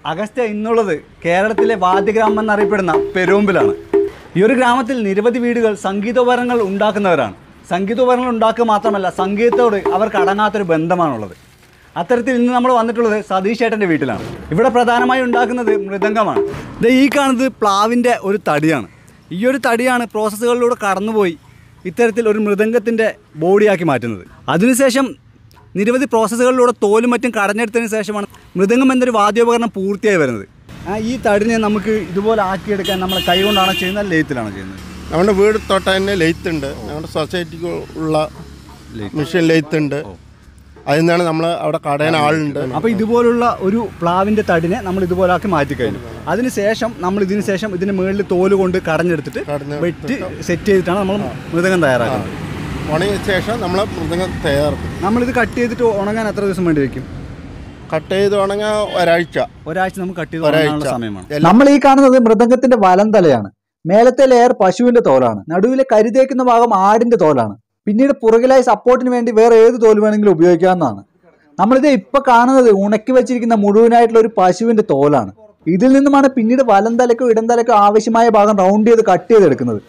അഗസ്ത്യ ഇന്നുള്ളത് കേരളത്തിലെ വാദ്യഗ്രാമം എന്നറിയപ്പെടുന്ന പെരുമ്പിലാണ് ഈ ഒരു ഗ്രാമത്തിൽ നിരവധി വീടുകൾ സംഗീതോപകരണങ്ങൾ ഉണ്ടാക്കുന്നവരാണ് സംഗീതോപകരണങ്ങൾ ഉണ്ടാക്കുക മാത്രമല്ല സംഗീതത്തോട് അവർക്ക് അടങ്ങാത്തൊരു ബന്ധമാണുള്ളത് അത്തരത്തിൽ ഇന്ന് നമ്മൾ വന്നിട്ടുള്ളത് സതീഷ് ചേട്ടൻ്റെ വീട്ടിലാണ് ഇവിടെ പ്രധാനമായും ഉണ്ടാക്കുന്നത് മൃദംഗമാണ് ഇത് ഈ കാണുന്നത് പ്ലാവിൻ്റെ ഒരു തടിയാണ് ഈ ഒരു തടിയാണ് പ്രോസസ്സുകളിലൂടെ കടന്നുപോയി ഇത്തരത്തിൽ ഒരു മൃദംഗത്തിൻ്റെ ബോഡിയാക്കി മാറ്റുന്നത് അതിനുശേഷം നിരവധി പ്രോസസ്സുകളിലൂടെ തോലും മറ്റും കടഞ്ഞെടുത്തതിന് ശേഷമാണ് മൃദംഗം എന്നൊരു വാദ്യോപകരണം പൂർത്തിയായി വരുന്നത് ആ, ഈ തടിനെ നമുക്ക് ഇതുപോലെ ആക്കിയെടുക്കാൻ നമ്മൾ കൈ കൊണ്ടാണോ ചെയ്യുന്നത് അല്ല ലെയ്ത്തിലാണോ ചെയ്യുന്നത് നമ്മുടെ വീട് തൊട്ട് തന്നെ ലെയ്ത്ത് ഉണ്ട് ഞങ്ങളുടെ സൊസൈറ്റിക്ക് ഉള്ള മെഷീൻ ലെയ്ത്ത് ഉണ്ട് അതിൽ നിന്നാണ് നമ്മൾ അവിടെ കടയാൻ ആളുണ്ട് അപ്പോൾ ഇതുപോലുള്ള ഒരു പ്ലാവിൻ്റെ തടിനെ നമ്മൾ ഇതുപോലെ ആക്കി മാറ്റിക്കഴിഞ്ഞു അതിനുശേഷം നമ്മൾ ഇതിന് ശേഷം ഇതിന് മുകളിൽ തോല് കൊണ്ട് കടഞ്ഞെടുത്തിട്ട് കടഞ്ഞ് വെട്ടി സെറ്റ് ചെയ്തിട്ടാണ് നമ്മൾ മൃദംഗം തയ്യാറാക്കുന്നത് ഉണങ്ങിയ ശേഷം നമ്മൾ മൃദംഗം തയ്യാറാക്കും നമ്മളിത് കട്ട് ചെയ്തിട്ട് ഉണങ്ങാൻ എത്ര ദിവസം വേണ്ടി വയ്ക്കും കട്ട് ചെയ്ത് ഉണങ്ങാൻ ഒരാഴ്ച ഒരാഴ്ച നമുക്ക് കട്ട് ചെയ്ത് ഒരാഴ്ച. ഉണങ്ങാനുള്ള സമയമാണ് എല്ലാം നമ്മൾ ഈ കാണുന്നത് മൃദംഗത്തിന്റെ വലം തലയാണ് മേലത്തെ ലെയർ പശുവിന്റെ തോലാണ് നടുവിലെ കരുതേക്കുന്ന ഭാഗം ആടിന്റെ തോലാണ് പിന്നീട് പുറകിലായി സപ്പോർട്ടിന് വേണ്ടി വേറെ ഏത് തോൽ വേണമെങ്കിലും ഉപയോഗിക്കാവുന്നതാണ് നമ്മളിത് ഇപ്പൊ കാണുന്നത് ഉണക്കി വെച്ചിരിക്കുന്ന മുഴുവനായിട്ടുള്ള ഒരു പശുവിന്റെ തോലാണ് ഇതിൽ നിന്നുമാണ് പിന്നീട് വലം തലക്കോ ഇടം തലക്കോ ആവശ്യമായ ഭാഗം റൗണ്ട് ചെയ്ത് കട്ട് ചെയ്തെടുക്കുന്നത്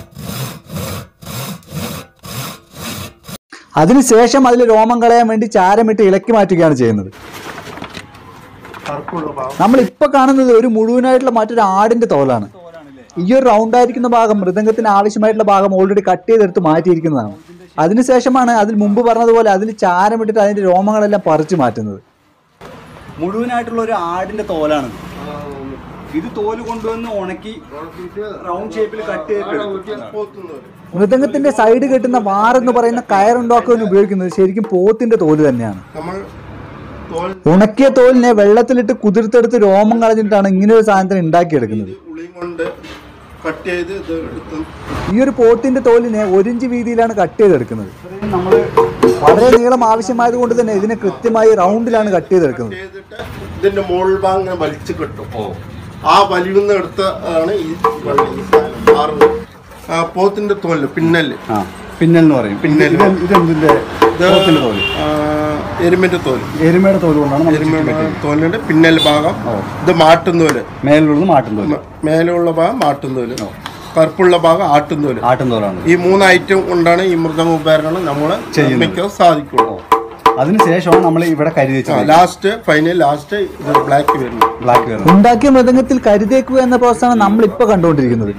അതിനുശേഷം അതിൽ രോമം കളയാൻ വേണ്ടി ചാരമിട്ട് ഇളക്കി മാറ്റുകയാണ് ചെയ്യുന്നത് കറുപ്പുള്ള ഭാഗം നമ്മൾ ഇപ്പൊ കാണുന്നത് ഒരു മുഴുവനായിട്ടുള്ള മറ്റൊരു ആടിന്റെ തോലാണ് ഈ ഒരു റൗണ്ട് ആയിരിക്കുന്ന ഭാഗം മൃദംഗത്തിന് ആവശ്യമായിട്ടുള്ള ഭാഗം ഓൾറെഡി കട്ട് ചെയ്തെടുത്ത് മാറ്റിയിരിക്കുന്നതാണ് അതിനുശേഷമാണ് അതിൽ മുമ്പ് പറഞ്ഞതുപോലെ അതിൽ ചാരമിട്ടിട്ട് അതിന്റെ രോമങ്ങളെല്ലാം പറിച്ചു മാറ്റുന്നത് മുഴുവനായിട്ടുള്ള ഒരു ആടിന്റെ തോലാണ് ഇത് തോല് കൊണ്ടുവന്ന് ഉണക്കി റൗണ്ട് ഷേപ്പിൽ കട്ട് ചെയ്തിട്ട് പോത്തുന്നവര്. മൃദംഗത്തിന്റെ സൈഡ് കെട്ടുന്ന വാറെന്ന് പറയുന്ന കയറുണ്ടാക്കുവാൻ ഉപയോഗിക്കുന്നത് ശരിക്കും പോത്തിന്റെ തോല് തന്നെയാണ് നമ്മൾ തോൽ ഉണക്കിയ തോലിനെ വെള്ളത്തിലിട്ട് കുതിർത്തെടുത്ത് രോമം കളഞ്ഞിട്ടാണ് ഇങ്ങനെ ഒരു സാധനത്തിന് ഉണ്ടാക്കിയെടുക്കുന്നത് ഉളിയും കൊണ്ട് കട്ട് ചെയ്ത് ഇത് എടുത്ത് ഈ ഒരു പോത്തിന്റെ തോലിനെ ഒരിഞ്ച് വീതിയിലാണ് കട്ട് ചെയ്തെടുക്കുന്നത് നമ്മൾ വളരെ നീളം ആവശ്യമായത് കൊണ്ട് തന്നെ ഇതിനെ കൃത്യമായി റൗണ്ടിലാണ് കട്ട് ചെയ്തെടുക്കുന്നത് ചെയ്തിട്ട് ഇതിന്റെ മുകൾ ഭാഗം ഇങ്ങനെ വലിച്ചു കിട്ടും ആ വലിവുന്ന എടുത്ത ആണ് ഈ വള്ളി, ഈ സാധനം, ആറ് ആ, പോത്തിന്റെ തോല് പിന്നല് ആ പിന്നൽ എന്ന് പറയും പിന്നൽ. ഇത് ഇതെന്തിന്റെ ഇത് പോത്തിന്റെ തോല് ആ, എരുമിന്റെ തോല് എരുമയുടെ തോല് കൊണ്ടാണ് നമ്മൾ ചുറ്റി എരുമയുടെ കെട്ടുന്നത്. തോലിന്റെ പിന്നൽ ഭാഗം ഇത് മാട്ടുന്നോല് മേലുള്ളത് മാട്ടും തോല് മേലുള്ള ഭാഗം മാട്ടുന്നോല് കറുപ്പുള്ള ഭാഗം ആട്ടുന്നോല് ആട്ടും തോലാണ് ഈ മൂന്ന് ഐറ്റം കൊണ്ടാണ് ഈ മൃദംഗ ഉപകരണം നമ്മൾ നിർമ്മിക്കാൻ സാധിക്കുള്ളൂ അതിനുശേഷമാണ് നമ്മൾ ഇവിടെ കരി വെച്ചത് ലാസ്റ്റ് ഫൈനൽ ലാസ്റ്റ് ഇത് ബ്ലാക്ക് വരുന്നു ബ്ലാക്ക് വരുന്നത് ഉണ്ടാക്കിയ മൃദംഗത്തിൽ കരുതേക്കുക എന്ന പ്രോസസ്സാണ് നമ്മൾ ഇപ്പൊ കണ്ടുകൊണ്ടിരിക്കുന്നത്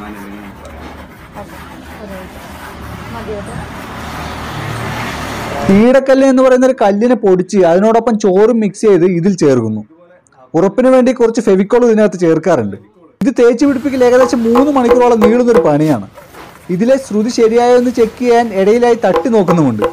തീടക്കല്ല് എന്ന് പറയുന്ന ഒരു കല്ലിനെ പൊടിച്ച് അതിനോടൊപ്പം ചോറും മിക്സ് ചെയ്ത് ഇതിൽ ചേർക്കുന്നു ഉറപ്പിന് വേണ്ടി കുറച്ച് ഫെവിക്കോൾ ഇതിനകത്ത് ചേർക്കാറുണ്ട് ഇത് തേച്ച് പിടിപ്പിക്കൽ ഏകദേശം മൂന്ന് മണിക്കൂറോളം നീളുന്ന ഒരു പണിയാണ് ഇതിലെ ശ്രുതി ശരിയായോ എന്ന് ചെക്ക് ചെയ്യാൻ ഇടയിലായി തട്ടി നോക്കുന്നുമുണ്ട്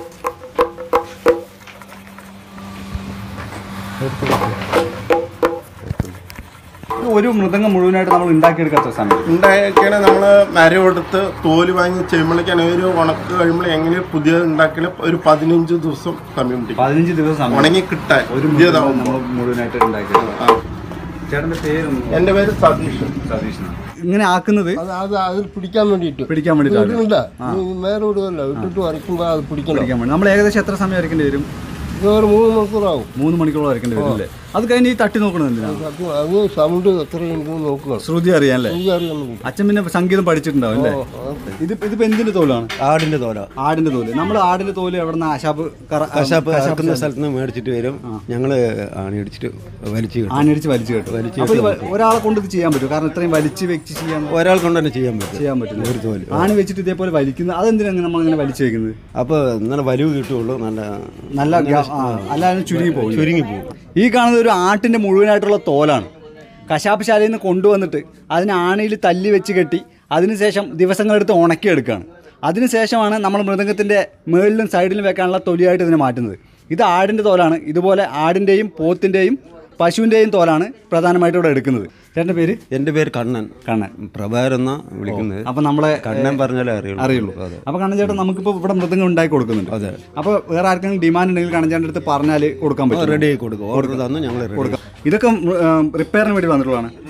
ഒരു മൃദംഗം മുഴുവനായിട്ട് നമ്മൾ ഉണ്ടാക്കിയെടുക്കാത്ത സമയം ഉണ്ടാക്കിയാണ് നമ്മൾ മരം എടുത്ത് തോല് വാങ്ങി ചെയ്യുമ്പോഴേക്കാണ് ഒരു ഉണക്ക് കഴിയുമ്പോൾ എങ്ങനെ പുതിയത് ഉണ്ടാക്കിയാൽ ഒരു പതിനഞ്ച് ദിവസം സമയം പിടിക്കും പതിനഞ്ച് ദിവസം സമയം ഉണങ്ങി കിട്ടാൻ ഒരു മൃദംഗം പുതിയതാവുമ്പോൾ നമ്മൾ മുഴുവനായിട്ട് ഉണ്ടാക്കിയത് ആ. ചേട്ടന്റെ പേരൊന്നും എൻ്റെ പേര് സതീഷ് സതീഷ് ഇങ്ങനെ ആക്കുന്നത് അത് അത് അതിൽ പിടിക്കാൻ വേണ്ടിയിട്ട് പിടിക്കാൻ വേണ്ടിയിട്ടാണ് ഇല്ല വേറെ വിടുകയല്ല ഇട്ടിട്ട് വരയ്ക്കുമ്പോൾ അത് പിടിക്കണം പിടിക്കാൻ വേണ്ടി നമ്മൾ ഏകദേശം എത്ര സമയം വരയ്ക്കേണ്ടി വരും ഇത് ഒരു മൂന്ന് മണിക്കൂറാവും മൂന്ന് മണിക്കൂർ വരയ്ക്കേണ്ടി വരും അല്ലേ അത് കഴിഞ്ഞ് ഈ തട്ടി നോക്കണത് എന്തിനാ അത് അത് സൗണ്ട് എത്ര ഉണ്ടെന്ന് നോക്കുക ശ്രുതി അറിയാൻ അല്ലേ എനിക്ക് അറിയാൻ അച്ഛൻ പിന്നെ സംഗീതം പഠിച്ചിട്ടുണ്ടാവും അല്ലേ ഇത് ഇതിപ്പോ എന്തിന്റെ തോലാണ് ആടിന്റെ തോല ആടിന്റെ തോല് നമ്മൾ ആടിന്റെ തോല് എവിടെ നിന്ന് ആശാപ്പ് കറ- കശാപ്പ് കശാപ്പ് ഇറക്കുന്ന സ്ഥലത്ത് നിന്ന് മേടിച്ചിട്ട് വരും ഞങ്ങള് ആണിയടിച്ചിട്ട് വലിച്ചു കിട്ടും ആനടിച്ച് വലിച്ചു കേട്ടു അപ്പൊ ഇത് വ- ഒരാളെ കൊണ്ട് ഇത് ചെയ്യാൻ പറ്റും കാരണം ഇത്രയും വലിച്ച് വെച്ച് ചെയ്യാൻ ഒരാൾ കൊണ്ട് തന്നെ ചെയ്യാൻ പറ്റും ചെയ്യാൻ പറ്റില്ല ഒരു തോല് ആണി വെച്ചിട്ട് ഇതേപോലെ വലിക്കുന്നത് അതെന്തിനാണ് നമ്മൾ ഇങ്ങനെ വലിച്ചു വെക്കുന്നത് അപ്പൊ നല്ല വലിവ് കിട്ടുള്ളൂ നല്ല നല്ല ഗ്യാ- ആ, അല്ലാതെ ചുരുങ്ങി പോകും ചുരുങ്ങി പോകും ഈ കാണുന്നത് ഒരു ആട്ടിന്റെ മുഴുവനായിട്ടുള്ള തോലാണ് കശാപ്പ് ശാലയിൽ നിന്ന് കൊണ്ടുവന്നിട്ട് അതിന് ആണിയിൽ തല്ലി വെച്ച് കെട്ടി അതിനുശേഷം ദിവസങ്ങളെടുത്ത് ഉണക്കിയെടുക്കുകയാണ് അതിനുശേഷമാണ് നമ്മൾ മൃദംഗത്തിൻ്റെ മുകളിലും സൈഡിലും വെക്കാനുള്ള തൊലിയായിട്ട് ഇതിനെ മാറ്റുന്നത് ഇത് ആടിൻ്റെ തോലാണ് ഇതുപോലെ ആടിൻ്റെയും പോത്തിൻ്റെയും പശുവിൻ്റെയും തോലാണ് പ്രധാനമായിട്ട് ഇവിടെ എടുക്കുന്നത് ചേട്ടൻ്റെ പേര് എന്റെ പേര് കണ്ണൻ കണ്ണൻ പ്രഭാകരൻ എന്നാ വിളിക്കുന്നത് അപ്പം നമ്മളെ കണ്ണൻ പറഞ്ഞാലേ അറിയുള്ളൂ അറിയുള്ളൂ അതെ അപ്പോൾ കണ്ണൻ ചേട്ടൻ നമുക്കിപ്പോൾ ഇവിടെ മൃദംഗം ഉണ്ടാക്കി കൊടുക്കുന്നുണ്ട് അതെ. അപ്പോൾ വേറെ ആർക്കെങ്കിലും ഡിമാൻഡ് ഉണ്ടെങ്കിൽ കണ്ണൻ ചേട്ടൻ്റെ അടുത്ത് പറഞ്ഞാൽ കൊടുക്കാൻ പറ്റും റെഡി ആയി കൊടുക്കും ഓർഡർ തന്നു ഞങ്ങൾ റെഡി കൊടുക്കാം ഇതൊക്കെ റിപ്പയറിന് വേണ്ടി വന്നിട്ടുള്ളതാണ്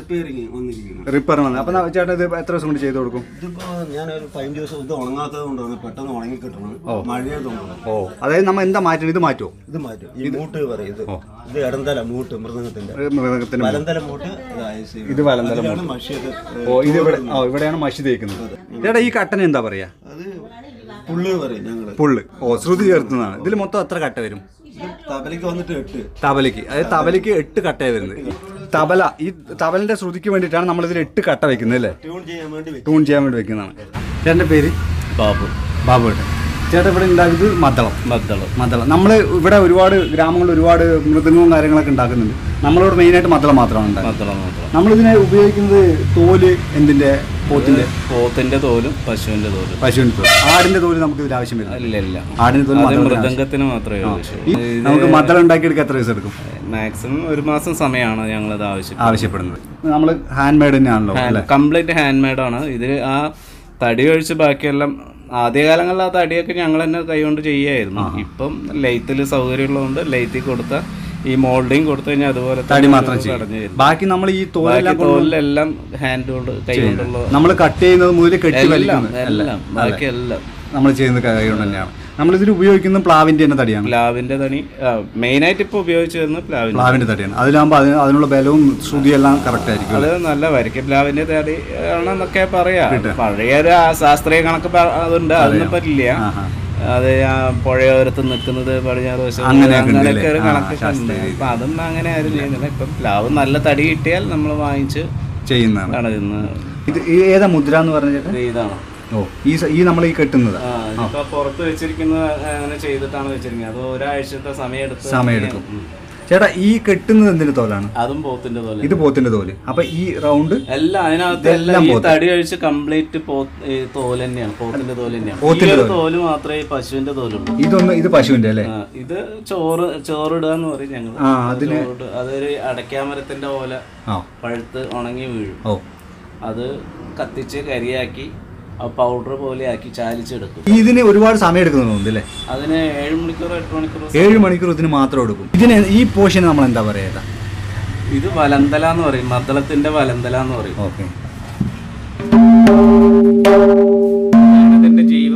റിപ്പയറിങ് വന്നിരിക്കുന്നു റിപ്പയർ വന്നത് അപ്പം ചേട്ടാ ഇത് എത്ര ദിവസം കൊണ്ട് ചെയ്ത് കൊടുക്കും ഇതിപ്പോ ഞാനൊരു പതിനഞ്ച് ദിവസം ഇത് ഉണങ്ങാത്തത് കൊണ്ടാണ് പെട്ടെന്ന് ഉണങ്ങി കിട്ടണം മഴയതുകൊണ്ടാണ് ഓ അതായത് നമ്മൾ എന്താ മാറ്റണം ഇത് മാറ്റുമോ ഇത് മാറ്റും ഈ മൂട്ട് പറയും ഇത് ഇത് ഇടന്തല മൂട്ട് മൃദംഗത്തിന്റെ മൃഗത്തിന് വലന്തല മൂട്ട് ഇത് ഐസ് ചെയ്യും. ഇത് വലന്തല അതിലാണ് മഷിയത് ഓ ഇത് ഇവിടെ ഓ ഇവിടെയാണ് മഷി തേക്കുന്നത് ചേട്ടാ ഈ കട്ടന് എന്താ പറയാ അത് പുള്ള് പറയും ഞങ്ങള് പുള്ള് ഓ ശ്രുതി ചേർത്തുന്നതാണ് ഇതിൽ മൊത്തം എത്ര കട്ട വരും ഇത് തബലയ്ക്ക് വന്നിട്ട് എട്ട് തബലയ്ക്ക് അതായത് തബലയ്ക്ക് എട്ട് കട്ടയാണ് വരുന്നത് തബല ഈ തബലിന്റെ ശ്രുതിക്ക് വേണ്ടിയിട്ടാണ് നമ്മൾ ഇതിൽ എട്ട് കട്ട വെക്കുന്നത് അല്ലേ ട്യൂൺ ചെയ്യാൻ വേണ്ടി വെക്കും ട്യൂൺ ചെയ്യാൻ വേണ്ടി വെക്കുന്നതാണ് ചേട്ടൻ്റെ പേര് ബാബു ബാബു ഏട്ടൻ ചേട്ടൻ ഇവിടെ ഉണ്ടാക്കുന്നത് മദ്ദളം മദ്ദളം മദ്ദളം നമ്മൾ ഇവിടെ ഒരുപാട് ഗ്രാമങ്ങളിൽ ഒരുപാട് മൃദംഗവും കാര്യങ്ങളൊക്കെ ഉണ്ടാക്കുന്നുണ്ട് നമ്മളിവിടെ മെയിനായിട്ട് മദ്ദളം മാത്രമാണ് ഉണ്ടാക്കുന്നത് മദ്ദളം മാത്രം നമ്മളിതിനെ ഉപയോഗിക്കുന്നത് തോല് എന്തിന്റെ പോത്തിന്റെ പോത്തിന്റെ തോലും പശുവിന്റെ തോലും പശുവിന്റെ തോല് ആടിന്റെ തോല് നമുക്ക് ഇതിൽ ആവശ്യം വരില്ല ഇല്ല ഇല്ല ആടിന്റെ തോല് അത് മദ്ദളത്തിന് ആവശ്യം. മൃദംഗത്തിന് മാത്രമേ ആവശ്യം ഈ നമുക്ക് മദ്ദളം ഉണ്ടാക്കിയെടുക്കാൻ എത്ര ദിവസം എടുക്കും മാക്സിമം ഒരു മാസം സമയമാണ് ഞങ്ങളത് ആവശ്യം ആവശ്യപ്പെടുന്നത് നമ്മൾ ഹാൻഡ് മെയ്ഡ് തന്നെയാണല്ലോ അല്ലേ കംപ്ലീറ്റ് ഹാൻഡ് മെയ്ഡ് ആണ് ഇതിൽ ആ തടി ഒഴിച്ച് ബാക്കിയെല്ലാം ആദ്യകാലങ്ങളിൽ ആ തടിയൊക്കെ ഞങ്ങൾ തന്നെ കൈകൊണ്ട് ചെയ്യായിരുന്നു ഇപ്പം ലൈത്തിൽ സൗകര്യമുള്ളതുകൊണ്ട് ലൈത്തിൽ കൊടുത്ത ഈ മോൾഡിങ് കൊടുത്തു കഴിഞ്ഞാൽ അതുപോലെ തടി മാത്രം ചെയ്യും അടഞ്ഞു വരും ബാക്കി നമ്മൾ ഈ തോലെല്ലാം ബാക്കി തോലിലെല്ലാം ഹാൻഡ് കൊണ്ട് കൈ കൊണ്ടുള്ള നമ്മൾ കട്ട് ചെയ്യുന്നത് മുതൽ കെട്ടി എല്ലാം വലിക്കുന്നത് എല്ലാം ബാക്കി എല്ലാം നമ്മൾ ചെയ്യുന്നത് കൈ കൊണ്ട് തന്നെയാണ് നമ്മൾ ഇതിൽ ഉപയോഗിക്കുന്നത് പ്ലാവിന്റെ തന്നെ തടിയാണ് പ്ലാവിന്റെ തണി മെയിനായിട്ട് ഇപ്പോൾ ഉപയോഗിച്ച് വരുന്നത് പ്ലാവിന്റെ പ്ലാവിന്റെ തടിയാണ് അതിലാകുമ്പോൾ അതിന് അതിനുള്ള ബലവും ശ്രുതിയെല്ലാം കറക്റ്റ് ആയിരിക്കും അത് നല്ല വരയ്ക്ക് പ്ലാവിന്റെ തടി ആണെന്നൊക്കെ പറയാ പഴയ ഒരു ആ ശാസ്ത്രീയ കണക്ക് പ- അതുണ്ട് അതൊന്നും പറ്റില്ല ആഹാ. അത് ആ പുഴയോരത്ത് നിൽക്കുന്നത് പടിഞ്ഞാറ് വശം അങ്ങനെയൊക്കെ ഉണ്ട് അങ്ങനെയൊക്കെ ഒരു അല്ലേ? ആ, കണക്കൊക്കെ ഉണ്ട് ശാസ്ത്രീയ അപ്പൊ അതൊന്നും അങ്ങനെ ആരും ചെയ്യുന്നില്ല ഇപ്പം പ്ലാവ് നല്ല തടി കിട്ടിയാൽ നമ്മൾ വാങ്ങിച്ച് ചെയ്യുന്നതാണ് ആണ് ഇന്ന് ഇത് ഈ ഏതാ മുദ്ര എന്ന് പറഞ്ഞ ചേട്ടൻ ഇത് ഇതാണ് ഓ ഈ സ- ഈ നമ്മൾ ഈ കെട്ടുന്നത് ആ ഇതിപ്പോ പുറത്ത് വെച്ചിരിക്കുന്നത് അങ്ങനെ ചെയ്തിട്ടാണ് വെച്ചിരിക്കുന്നത് അത് ഒരാഴ്ചത്തെ സമയം എടുത്ത് സമയമെടുക്കും ചേട്ടാ ഈ കെട്ടുന്നത് എന്തിന്റെ തോലാണ് അതും പോത്തിന്റെ പോലെ ഇത് പോത്തിന്റെ തോല് അപ്പൊ ഈ റൗണ്ട് എല്ലാം അതിനകത്ത് എല്ലാം ഈ തടി കഴിച്ച് കംപ്ലീറ്റ് തോല് തന്നെയാണ് പോത്തിന്റെ തോല് തന്നെയാണ് ഈ ഒരു തോല് മാത്രമേ ഈ പശുവിന്റെ തോലുള്ളൂ ഇതൊന്ന് ഇത് പശുവിന്റെ അല്ലേ ആ, ഇത് ചോറ് ചോറിടുക എന്ന് പറയും ഞങ്ങൾ ആ, അതിന് ചോറിടുക അതൊരു അടയ്ക്കാമരത്തിന്റെ പോലെ ആ പഴുത്ത് ഉണങ്ങി വീഴും ഓ അത് കത്തിച്ച് കരിയാക്കി ആ പൗഡർ പോലെ ആക്കി ചാലിച്ചെടുക്കും ഈ ഇതിന് ഒരുപാട് സമയം എടുക്കുന്നുണ്ട് അല്ലേ അതിന് ഏഴ് മണിക്കൂർ എട്ട് മണിക്കൂർ ഏഴ് മണിക്കൂർ ഇതിന് മാത്രം എടുക്കും ഇതിന് ഈ പോർഷൻ നമ്മൾ എന്താ പറയാ ഇത് വലന്തല എന്ന് പറയും മദ്ദളത്തിന്റെ വലന്തല എന്ന് പറയും ഓക്കെ ഇതിന്റെ ജീവ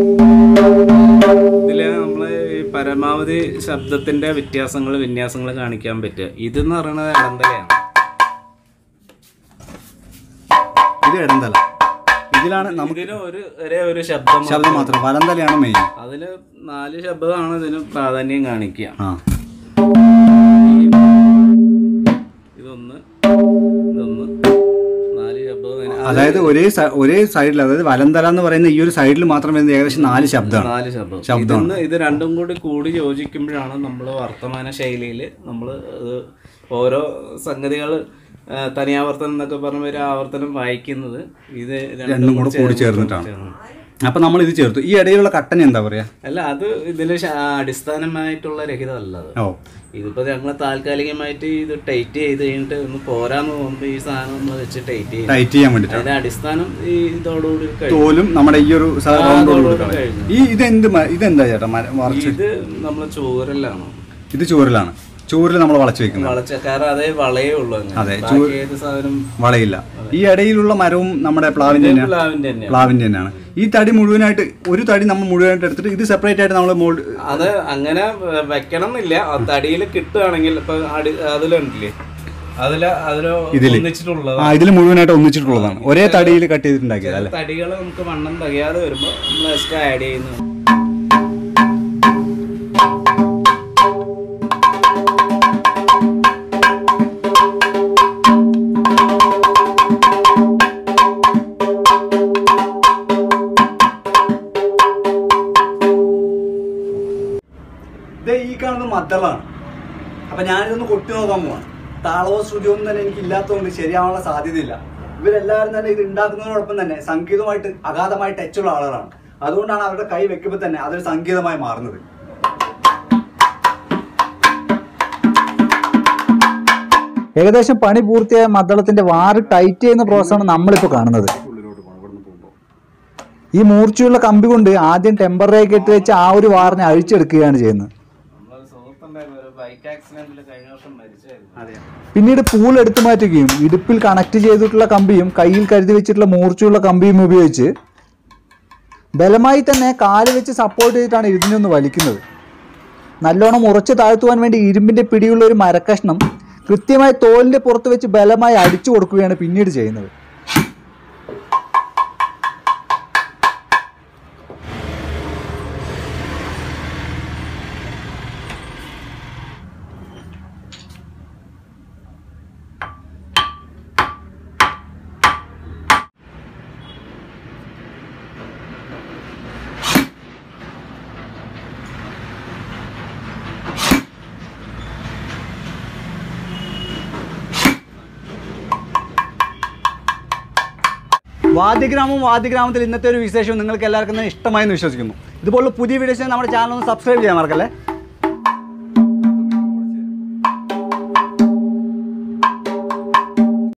ഇതില് നമ്മള് ഈ പരമാവധി ശബ്ദത്തിന്റെ വ്യത്യാസങ്ങൾ വിന്യാസങ്ങൾ കാണിക്കാൻ പറ്റുക ഇതെന്ന് പറയുന്നത് ഇടന്തലയാണ് ഇത് ഇടന്തല ഇതിലാണ് നമുക്ക് ഇതിന് ഒരു ഒരേ ഒരു ശബ്ദം ശബ്ദം മാത്രം വലന്തലയാണ് മെയിൻ അതില് നാല് ശബ്ദമാണ് ഇതിന് പ്രാധാന്യം കാണിക്കുക ആ ഇതൊന്ന് ഇതൊന്ന് നാല് ശബ്ദം ഇതിന് അത് അതായത് ഒരേ സ- ഒരേ സൈഡിൽ അതായത് വലന്തല എന്ന് പറയുന്ന ഈ ഒരു സൈഡിൽ മാത്രം വരുന്നത് ഏകദേശം നാല് ശബ്ദമാണ് നാല് ശബ്ദം ശബ്ദമാണ്. ഇതൊന്ന് ഇത് രണ്ടും കൂടി കൂടി യോജിക്കുമ്പോഴാണ് നമ്മൾ വർത്തമാന ശൈലിയിൽ നമ്മൾ ഓരോ സംഗതികൾ തനിയാവർത്തനം എന്നൊക്കെ പറഞ്ഞ ഒരു ആവർത്തനം വായിക്കുന്നത് ഇത് രണ്ടും കൂടെ കൂടി ചേർന്നിട്ടാണ് അപ്പൊ നമ്മൾ ഇത് ചേർത്തു ഈ ഇടയിലുള്ള കട്ടൻ എന്താ പറയാ അല്ല അത് ഇതില് ശ- അടിസ്ഥാനമായിട്ടുള്ള രഹിതമല്ല അത് ഓ ഇതിപ്പോ ഞങ്ങൾ താൽക്കാലികമായിട്ട് ഇത് ടൈറ്റ് ചെയ്ത് കഴിഞ്ഞിട്ട് ഒന്ന് പോരാന്ന് തോന്നുമ്പോൾ ഈ സാധനം ഒന്ന് വെച്ച് ടൈറ്റ് ചെയ്യും ടൈറ്റ് ചെയ്യാൻ വേണ്ടിട്ടാണ് അതിന്റെ അടിസ്ഥാനം ഈ ഇതോടുകൂടി കഴിഞ്ഞു തോലും നമ്മുടെ ഈ ഒരു സ- ആ, round അതോടുകൂടി കൊടുക്കണം. കഴിഞ്ഞു. ഈ ഇതെന്ത് മ- ഇതെന്താ ചേട്ടാ മര- മറച്ച് ഇത് നമ്മളെ ചോരലാണ് ഇത് ചൂരിലാണ് ചൂരിൽ നമ്മൾ വളച്ച് വെക്കുന്നത് വളച്ച കാരണം അതേ വളയേ ഉള്ളൂ അങ്ങനെ. അതെ, ബാക്കി ഏത് സാധനം വളയില്ല ഈ ഇടയിലുള്ള മരവും നമ്മുടെ പ്ലാവിന്റെ തന്നെയാണ് പ്ലാവിന്റെ തന്നെയാണ് പ്ലാവിന്റെ തന്നെയാണ് ഈ തടി മുഴുവനായിട്ട് ഒരു തടി നമ്മൾ മുഴുവനായിട്ട് എടുത്തിട്ട് ഇത് സെപ്പറേറ്റ് ആയിട്ട് നമ്മൾ മോൾഡ് അത് അങ്ങനെ വെ- വെക്കണം എന്നില്ല ആ തടിയിൽ കിട്ടുകയാണെങ്കിൽ ഇപ്പൊ അടി അതിലുണ്ടല്ലേ അതില് അതില് ഇതില്? ഒന്നിച്ചിട്ടുള്ളത് ആ ഇതിൽ മുഴുവനായിട്ട് ഒന്നിച്ചിട്ടുള്ളതാണ് ഒരേ തടിയിൽ കട്ട് ചെയ്തിട്ടുണ്ടാക്കിയത് അല്ലേ തടികൾ നമുക്ക് വണ്ണം തികയാതെ വരുമ്പോ നമ്മൾ എക്സ്ട്രാ ആഡ് ചെയ്യുന്നു ഇത് ഈ കാണുന്നത് മദ്ദളാണ് അപ്പൊ ഞാനിതൊന്ന് കൊട്ടി നോക്കാൻ പോവാണ് താളവോ ശ്രുതിയോ ഒന്നും തന്നെ എനിക്ക് ഇല്ലാത്തതുകൊണ്ട് ശരിയാവാനുള്ള സാധ്യതയില്ല ഇവരെല്ലാവരും തന്നെ ഇത് ഉണ്ടാക്കുന്നതിനോടൊപ്പം തന്നെ സംഗീതമായിട്ട് അഗാധമായി ടച്ചുള്ള ആളുകളാണ് അതുകൊണ്ടാണ് അവരുടെ കൈ വെക്കുമ്പോൾ തന്നെ അതൊരു സംഗീതമായി മാറുന്നത് ഏകദേശം പണി പൂർത്തിയായ മദ്ദളത്തിന്റെ വാറ് ടൈറ്റ് ചെയ്യുന്ന പ്രോസസ്സാണ് നമ്മളിപ്പോൾ കാണുന്നത് ഈ മൂർച്ചയുള്ള കമ്പി കൊണ്ട് ആദ്യം ടെമ്പററി കെട്ടി വെച്ച് ആ ഒരു വാറിനെ അഴിച്ചെടുക്കുകയാണ് ചെയ്യുന്നത് നമ്മളൊരു സുഹൃത്തുണ്ടായിരുന്നു ഒരു ബൈക്ക് ആക്സിഡന്റിൽ കഴിഞ്ഞ വർഷം മരിച്ചായിരുന്നു അതെ പിന്നീട് പൂൾ എടുത്തു മാറ്റുകയും ഇടുപ്പിൽ കണക്ട് ചെയ്തിട്ടുള്ള കമ്പിയും കയ്യിൽ കരുതി വെച്ചിട്ടുള്ള മൂർച്ചയുള്ള കമ്പിയും ഉപയോഗിച്ച് ബലമായി തന്നെ കാല് വെച്ച് സപ്പോർട്ട് ചെയ്തിട്ടാണ് ഇതിനൊന്ന് വലിക്കുന്നത് നല്ലോണം ഉറച്ചു താഴ്ത്തുവാൻ വേണ്ടി ഇരുമ്പിന്റെ പിടിയുള്ള ഒരു മരക്കഷ്ണം കൃത്യമായി തോലിന്റെ പുറത്ത് വെച്ച് ബലമായി അടിച്ചു കൊടുക്കുകയാണ് പിന്നീട് ചെയ്യുന്നത് വാദ്യഗ്രാമം വാദ്യഗ്രാമത്തിൽ ഇന്നത്തെ ഒരു വിശേഷം നിങ്ങൾക്ക് എല്ലാവർക്കും തന്നെ ഇഷ്ടമായി എന്ന് വിശ്വസിക്കുന്നു ഇതുപോലുള്ള പുതിയ വീഡിയോസ് നമ്മുടെ ചാനൽ ഒന്ന് സബ്സ്ക്രൈബ് ചെയ്യാൻ മറക്കല്ലേ